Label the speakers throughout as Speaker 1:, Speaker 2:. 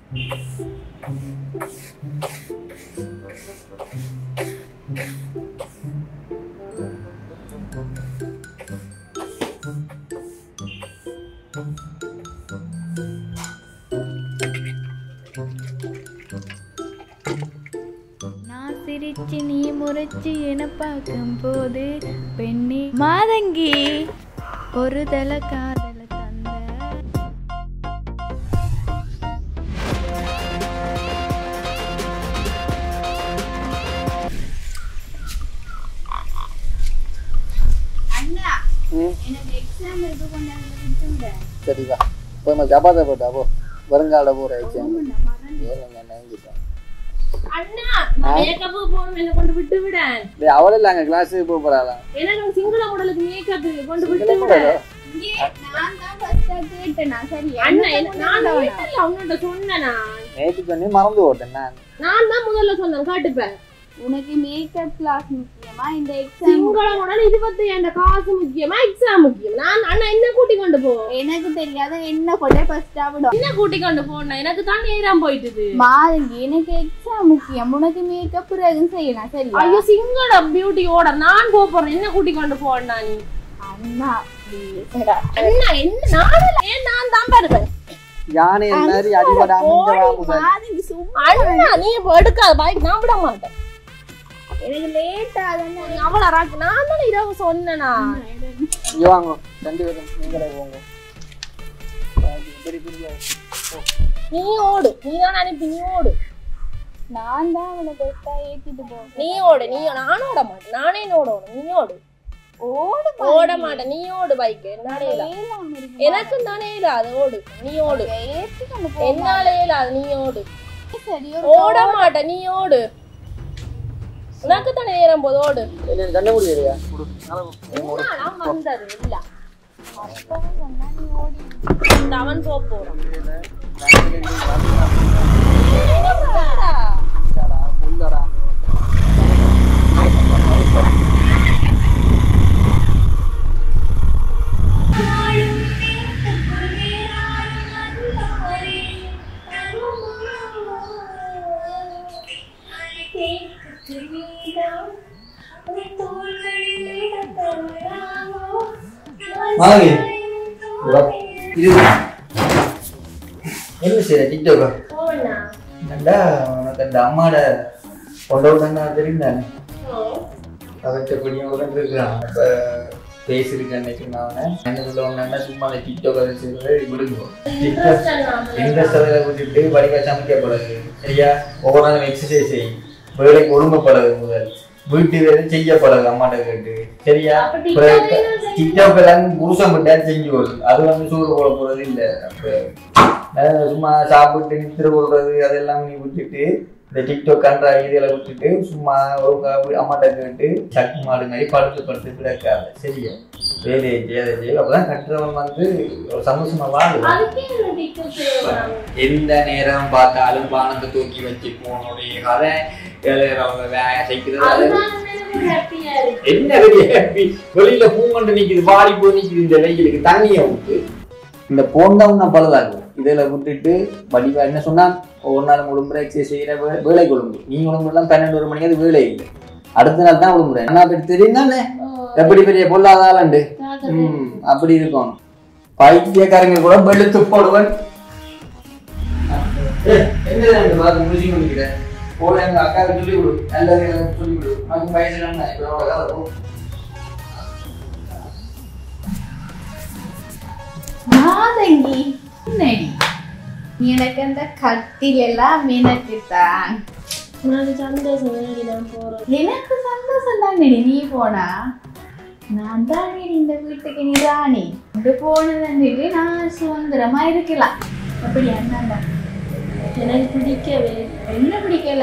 Speaker 1: நான் சிரிச்சு நீ முறைச்சு என பார்க்கும் போது பெண்ணே மாதங்கி ஒரு தல காதல தந்த அண்ணா எனக்கு எக்ஸாம் இருக்கு கொண்டாந்து விட்டு விட
Speaker 2: சரிப்பா போய் ஜபாதை போட்டா போ வருங்கால போகிற எக்ஸாம் ஏழுங்க நைஞ்சிட்டேன்
Speaker 3: அண்ணா நான் மேக்கப் போகணும் என்ன கொண்டு விட்டு விடேன்
Speaker 2: டேய் அவள் இல்லை அங்கே கிளாஸுக்கு போக போகிறாளாம்
Speaker 3: எனக்கு சிங்கள மாடலுக்கு மேக்கப் கொண்டு விட்டு விடேன்
Speaker 1: நான் தான் ஃபர்ஸ்டா கேட்டேனா சரி
Speaker 3: அண்ணா என்ன- நான் வீட்டுல உன்னோட சொன்னேனா
Speaker 2: நேற்று பண்ணி மறந்து போட்டேன் நான்
Speaker 3: நான் தான் முதல்ல சொன்னேன் காட்டுப்பேன்
Speaker 1: உனக்கு மேக்கப் கிளாஸ் முக்கியமா இந்த எக்ஸாம்
Speaker 3: சிங்கள மாடல் இருபத்தி என் காசு முக்கியமா எக்ஸாம் முக்கியம் நான் அண்ணா என்ன கூட்டி கொண்டு போ
Speaker 1: எனக்கு தெரியாத என்ன கொண்டே ஃபர்ஸ்டா விடும்
Speaker 3: என்ன கூட்டி கொண்டு போன எனக்கு தான் நேரம் போயிட்டுது
Speaker 1: மாதங்கி எனக்கு எக்ஸாம் முக்கியம் உனக்கு மேக்கப் பிறகு செய்யலாம் சரி
Speaker 3: ஐயோ சிங்கள பியூட்டி ஓட நான் போக போறேன் என்ன கூட்டி கொண்டு போனா நீ
Speaker 1: அண்ணா please டா.
Speaker 3: அண்ணா என்ன நானும் ஏன் நான் தான் வருவேன்
Speaker 2: யானை மாதிரி அடிபடாம இங்க வா முதல்
Speaker 1: மாதங்கி சும்மா
Speaker 3: அண்ணா நீ இப்ப எடுக்காத பைக் நான் விட மாட்டேன்
Speaker 1: எனக்கு லேட் ஆகுதுன்னு
Speaker 3: நீ அவளை ராக்கு நான் தானே இரவு சொன்னேனா
Speaker 2: இங்க வாங்க ரெண்டு பேரும் நீங்களே போங்க பெரிய பெரிய
Speaker 3: நீ ஓடு நீ தான் அனுப்பி நீ ஓடு
Speaker 1: நான் தான் அவனை பெஸ்டா ஏத்திட்டு போறேன்
Speaker 3: நீ ஓடு நீ நானும் ஓட மாட்டேன் நானே ஓடணும் நீ ஓடு
Speaker 1: ஓடு
Speaker 3: ஓட மாட்டேன் நீ ஓடு பைக் என்னாலே இல்ல
Speaker 1: ஏலாம் இருக்கு
Speaker 3: எனக்கும் தானே இல்லாது ஓடு நீ ஓடு
Speaker 1: ஏத்தி கொண்டு போ
Speaker 3: என்னாலே இல்லாது நீ ஓடு
Speaker 1: சரி
Speaker 3: ஓட மாட்டேன் நீ ஓடு உனக்கு தானே நேரம் போது ஓடு
Speaker 2: என்ன கண்ண முடியலையா
Speaker 3: என்னடா வந்தது இல்ல
Speaker 1: அப்பவும் சொன்னா நீ ஓடி
Speaker 3: இந்த அவன் போக போறான்
Speaker 2: மாலவி இது என்ன செய்ய டிக்டாக்
Speaker 3: போவண்ணா
Speaker 2: என்னடா உனக்கு அந்த அம்மாட கொண்டு விட்டாங்க தெரியும் தானே அவற்றை கொஞ்சம் உடம்பு இருக்கிறான் இப்போ பேசியிருக்கேன் அன்னைக்கு நான் என்ன சொல்ல வந்தேன்னா சும்மா அந்த டிக்டாக் அதை செய்வது விடுங்க டிக்டாக் இன்ட்ரெஸ்ட் அதில் விட்டுட்டு வடிவா சமைக்கப்படாது சரியா ஒவ்வொரு நாளும் எக்ஸசைஸ் செய் வேலைக்கு ஒழுங்கப்படாது முதல் வீட்டு வேலை செய்யப்படாது அம்மாட்ட கேட்டு சரியா
Speaker 3: அப்ப TikTok வேலை செய்ய-
Speaker 2: டிக்டாக் எல்லாம் புருஷன் விட்டா செஞ்சு வரும் அது வந்து சூடு போட போறது இல்ல அப்ப அஹ் சும்மா சாப்பிட்டு நித்திர கொள்றது அதெல்லாம் நீ விட்டுட்டு இந்த டிக்டாக் கன்றா இதெல்லாம் விட்டுட்டு சும்மா ஒழுங்கா போய் அம்மாட்ட கேட்டு சக்கு மாடு மாதிரி படுத்து படுத்து கிடக்காது சரியா வேலையை செய்யாத செய்ய அப்பதான் கட்டுறவன் வந்து ஒரு சந்தோஷமா வாழுவான்
Speaker 3: அதுக்கே என்ன டிக்கெட் செய்யலாம்
Speaker 2: எந்த நேரம் பார்த்தாலும் பானத்தை தூக்கி வச்சு போனுடைய கதை அவங்க வேலை செய்கிறது அது
Speaker 3: அதுதான் எனக்கு ஹாப்பியா இருக்கு
Speaker 2: என்ன பெரிய happy? வெளியில பூங்கொண்டு நிக்குது வாடி போய் நிக்குது இந்த வெயிலுக்கு தண்ணியை விட்டு இந்த போண்டவன் நான் பழுதாகும் இதுல விட்டுட்டு வடிவா என்ன சொன்னா ஒரு நாள் விடுமுறை எக்ஸசைஸ் செய்யற வே- வேலை கொழும்பு நீ விடுமுறைலாம் பன்னெண்டு ஒரு மணிக்கு அது வேலை இல்லை அடுத்த நாள் தான் விடுமுறை ஆனா அப்படி தெரியும் தானே எப்படி பெரிய பொல்லாதாளண்டு ம் அப்படி இருக்கும் பைத்தியக்காரங்க கூட வெளுத்து போடுவன் ஏய், என்ன பார்த்து முடிச்சு முடிக்கிறேன் போல எங்க அக்காவுக்கு சொல்லி விடு நல்லது சொல்லி விடு நமக்கு வயசு என்ன இப்போ எவ்வளோ கதை போ.
Speaker 1: மாதங்கி என்னடி எனக்கு அந்த கட்டில் எல்லாம் மினக்குத்தான்
Speaker 3: உனக்கு சந்தோஷம் வேண்டி நான் போறேன்
Speaker 1: எனக்கு சந்தோஷம் தான் நீ போனா நான் தான் இந்த வீட்டுக்கு நீ ராணி இங்க போனதுன்னு நான் சுதந்திரமா இருக்கலாம் அப்படி என்னடா
Speaker 3: எனக்கு பிடிக்கவே
Speaker 1: என்ன பிடிக்கல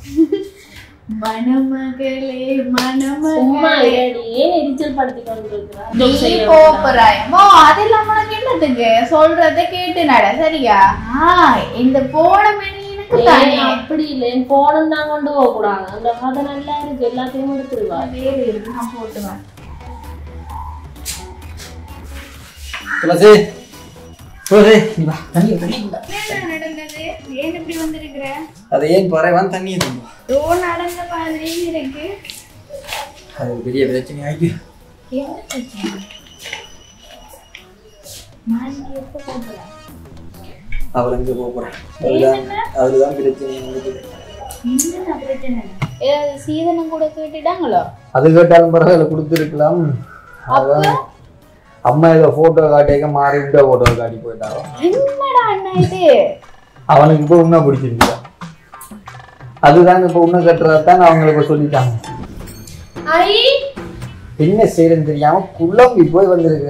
Speaker 1: மணமகளே
Speaker 3: சும்மா
Speaker 1: மணமகளே
Speaker 3: ஏடி ஏன் எரிச்சல் படுத்தி கொண்டு
Speaker 1: நீ போறாயமோ அதெல்லாம் உனக்கு என்னத்துக்கு சொல்றத கேட்டு நட சரியா ஆ இந்த போன மணி எனக்கு தானே
Speaker 3: அப்படி இல்லை என் போனம் தான் கொண்டு போக கூடாது அந்த கதை நல்லா இருக்கு எல்லாத்தையும் எடுத்துருவா
Speaker 1: வேறு இருக்கு நான் போட்டுவேன்
Speaker 2: துளசி துளசி நீ வா தண்ணி தண்ணி குண்டா
Speaker 1: என்ன நடந்தது ஏன் இப்படி வந்திருக்கிற
Speaker 2: அதை ஏன் பறவைன் தண்ணி இருக்கும்
Speaker 1: ரோ நடந்த மாதிரி இருக்கு
Speaker 2: அது பெரிய பிரச்சனை ஆகிட்டு
Speaker 1: என்ன பிரச்சனை நாளைக்கு எப்போ போகலாம்
Speaker 2: அவள் எங்கே போக போகிறேன் அதுதான் அதுதான் பிரச்சனை எனக்கு
Speaker 1: என்ன பிரச்சனை ஏதாவது சீதனம் கூட கேட்டுட்டாங்களோ
Speaker 2: அது கேட்டாலும் பரவாயில்ல கொடுத்துருக்கலாம் அதான் அம்மா ஏதோ ஃபோட்டோ காட்டிக்க மாறி விட்டோ ஃபோட்டோ காட்டி போயிட்டாங்க
Speaker 1: என்னடா அண்ணா இது
Speaker 2: அவனுக்கு இப்போ உன்ன பிடிச்சிருந்தா அதுதாங்க இப்போ உன்ன கட்டுறதான் அவங்களுக்கு சொல்லிட்டாங்க
Speaker 3: ஐ
Speaker 2: என்ன செய்யறதுன்னு தெரியாம குழம்பி போய் வந்திருக்கு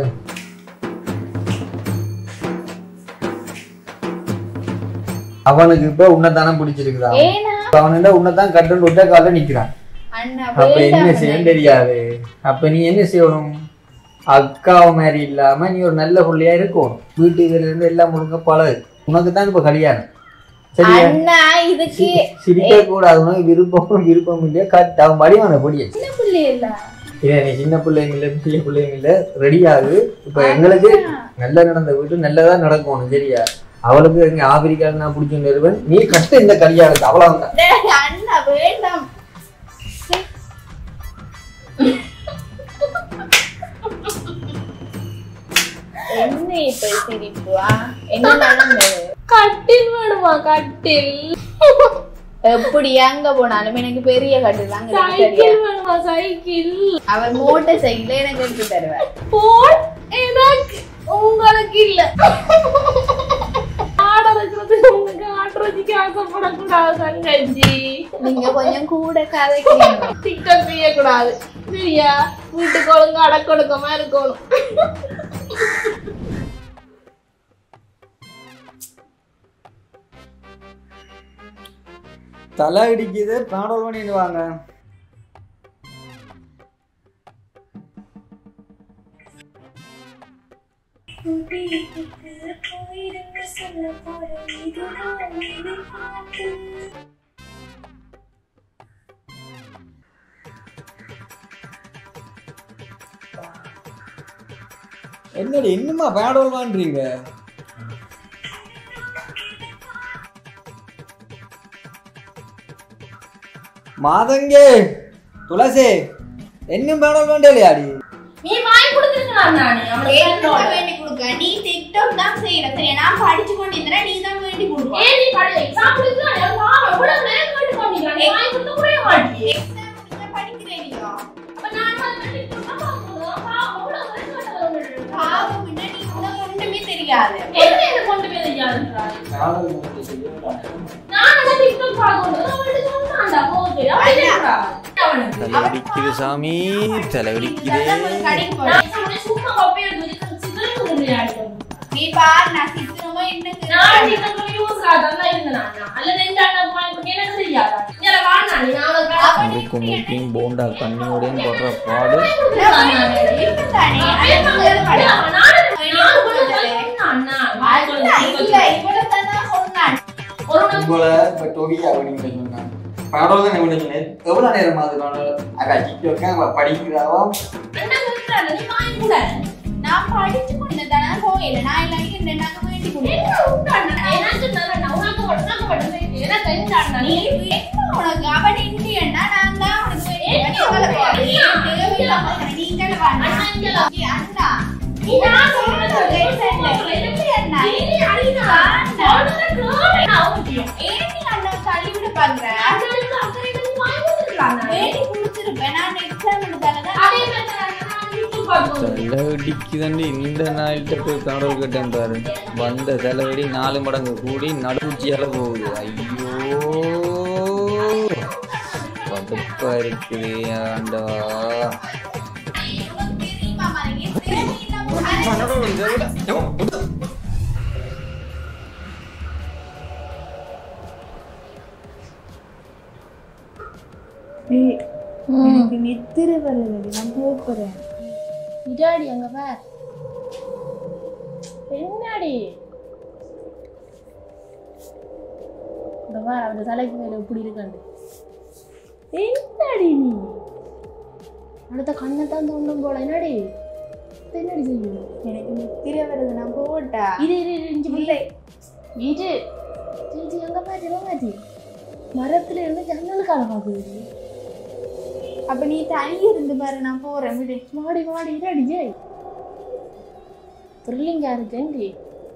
Speaker 2: அவனுக்கு இப்போ உன்னைத்தானே பிடிச்சிருக்குதா
Speaker 1: ஏனா
Speaker 2: அவனுட உன்னைத்தான் கட்டுன்னு விட்ட கால நிக்கிறான்
Speaker 1: அண்ணா
Speaker 2: அப்ப என்ன
Speaker 1: வேண்டாம்
Speaker 2: செய்யணும் தெரியாது அப்ப நீ என்ன செய்யணும் அக்கா மாதிரி இல்லாம நீ ஒரு நல்ல பிள்ளையா இருக்கணும் வீட்டு இதுல இருந்து எல்லாம் முழுங்க பழகு உனக்கு தான் இப்ப கல்யாணம் சரியா
Speaker 1: அண்ணா இதுக்கு
Speaker 2: சிரிக்க கூடாது உனக்கு விருப்பமும் விருப்பம் இல்லையா கட் அவன் வடிவான பொடிய
Speaker 1: சின்ன பிள்ளை இல்ல
Speaker 2: இல்ல நீ சின்ன பிள்ளைங்க இல்ல பெரிய பிள்ளைங்க இல்ல ரெடி ஆகு இப்ப எங்களுக்கு நல்லா நடந்த வீட்டு நல்லதா நடக்கணும் சரியா அவளுக்கு எங்க ஆப்பிரிக்கால நான் பிடிச்ச நிறுவன் நீ கஷ்டம் இந்த கல்யாணத்தை அவ்வளவுதான்
Speaker 1: டேய், அண்ணா வேண்டாம் என்ன இப்ப சிரிப்பு ஆ? என்ன நடந்தது
Speaker 3: கட்டில் வேணுமா கட்டில்
Speaker 1: எப்படி எங்க போனாலும் எனக்கு பெரிய கட்டில் தான் கிடைக்கும், சரியா?
Speaker 3: சைக்கிள் வேணுமா சைக்கிள்
Speaker 1: அவர் மோட்டர் சைக்கிள் எனக்கு எடுத்து தருவார்
Speaker 3: போன் எனக்கு உங்களுக்கு இல்ல ஆட இருக்கிறது உங்களுக்கு ஆடுறதுக்கு ஆசைப்படக்கூடாது தங்கச்சி
Speaker 1: நீங்க கொஞ்சம் கூட கதைக்கிறீங்க
Speaker 3: டிக்டாக் செய்யக்கூடாது சரியா வீட்டுக்கு ஒழுங்கு அடக்கொடுக்கமா இருக்கணும்
Speaker 2: தலை இடிக்குது பிராணல் பண்ணிட்டு வாங்க என்னடி இன்னுமா பேடோல் வான்றீங்க மாதங்கே துளசி இன்னும் பேடோல் வேண்டியலையாடி
Speaker 3: நீ வாங்கி கொடுத்துருக்கலாம் நானே
Speaker 1: என்ன வேண்டி கொடுக்க நீ டிக்டாக் தான் செய்யற சரியா நான் படிச்சு கொண்டிருந்தேன் நீ தான் வேண்டி கொடுக்க
Speaker 3: ஏன் நீ படி எக்ஸாம் கொடுக்கலாம் எவ்வளவு நேரம் கேட்டு பண்ணிக்கலாம் நீ வாங்கி கொடுக்க கூட மாட்டியே
Speaker 1: எக்ஸாம் படிக்கிறேன்
Speaker 3: அப்ப நான் வந்து டிக்டாக் பார்க்கணும் பாவம் அவ்வளவு நேரம் கேட்டு
Speaker 1: பாவம் என்ன நீ உனக்கு ஒன்றுமே தெரியாது
Speaker 3: என்ன என்ன கொண்டு போய் தெரியாதுன்றாரு நான் அந்த டிக்டாக் பார்க்கணும் அவனுக்கு சொன்னான்டா ஓகே அப்படி அவனுக்கு
Speaker 2: தலைவலிக்குது சாமி தலைவலிக்குது
Speaker 1: கடைக்கு போறேன்
Speaker 3: நான் சொன்னேன் சும்மா காப்பி எடுத்து சிதறி விளையாடுறது
Speaker 1: நீ பார் நான் சித்திரமா என்ன
Speaker 3: நான் டிக்டாக் யூஸ் ஆதான் இருந்தேன் நான் அல்ல ரெண்டு அண்ணா வாங்கி எனக்கு தெரியாதா நீ வாங்க நீ நான்
Speaker 2: முறுக்கு முக்கியும் போண்டா கண்ணியோடையும் போடுற பாடு உங்களை இப்போ டொடியா அப்படின்னு சொன்னாங்க பாடல் தான் என்ன சொன்னேன் எவ்வளோ நேரம் அது பாடல் அக்கா டிக்டாக் அவ படிக்கிறாவோ
Speaker 1: நான் படிச்சு கொண்டதான கோயில நான் எல்லாரும் என்ன நாங்க வேண்டி கொடுத்தேன் நீ என்ன உனக்கு அவன் இந்தியன்னா நான் தான் உனக்கு வேண்டி கொடுத்தேன். நீ தேவையில்லாம நீ தானே வாங்க. ஏய், அண்ணா நீ நான் சொல்றது கேட்கல. எப்படி அண்ணா? ஏன் நீ அண்ணா தள்ளி விட பாக்குற? வேண்டி கொடுத்திருப்பேன். நான் exam எழுதாலதான்
Speaker 2: தலைவடிக்குதாண்டி இந்த நாள்கிட்ட போய் பாடல் கேட்டேன் பாரு வந்த தலைவடி நாலு மடங்கு கூடி நடுச்சியால போகுது ஐயோ கடுப்பா இருக்குது ஆண்டா
Speaker 1: உனக்கு தெரியுமா மனைவி? தேவையில்லாம எனக்கு நித்திர வரலடி நான் போறேன்
Speaker 3: இதாடி அங்க பார் என்னடி இந்த பார் அந்த தலைக்கு மேல இப்படி இருக்காண்டு என்னடி நீ அடுத்த கண்ணை தான் தோண்டும் போல என்னடி இது என்னடி செய்யும்
Speaker 1: எனக்கு நித்திர வருது நான் போட்டா
Speaker 3: இது இது இது இஞ்சி
Speaker 1: இல்லை
Speaker 3: இது ஜி எங்க பாத்தி பாத்தி மரத்துல இருந்து ஜன்னல் கால பாக்குது
Speaker 1: அப்ப நீ தனி இருந்து பாரு நான் போறேன் விடு
Speaker 3: மாடி மாடி இரடி ஜெய் த்ரில்லிங்கா இருக்கேன்டி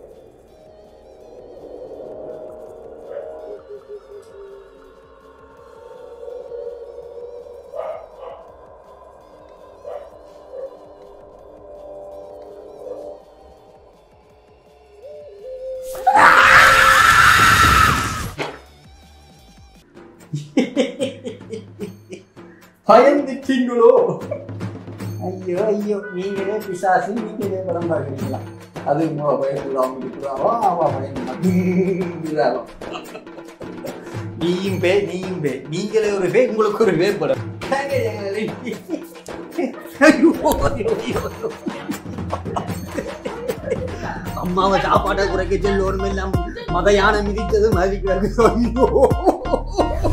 Speaker 2: பயந்துட்டீங்களோ ஐயோ ஐயோ நீங்களே பிசாசு நீங்களே படம் பார்க்குறீங்களா அது உங்களை பயந்துடாம இருக்கிறாரோ அவ பயந்துடாரோ நீயும் பே நீயும் பே நீங்களே ஒரு பே உங்களுக்கு ஒரு பே படம் ஐயோ, ஐயோ, ஐயோ. அம்மாவை சாப்பாட்டை குறைக்க சொல்லி ஒருமில்லாம் மத யானை மிதித்தது மதிக்கிறது ஐயோ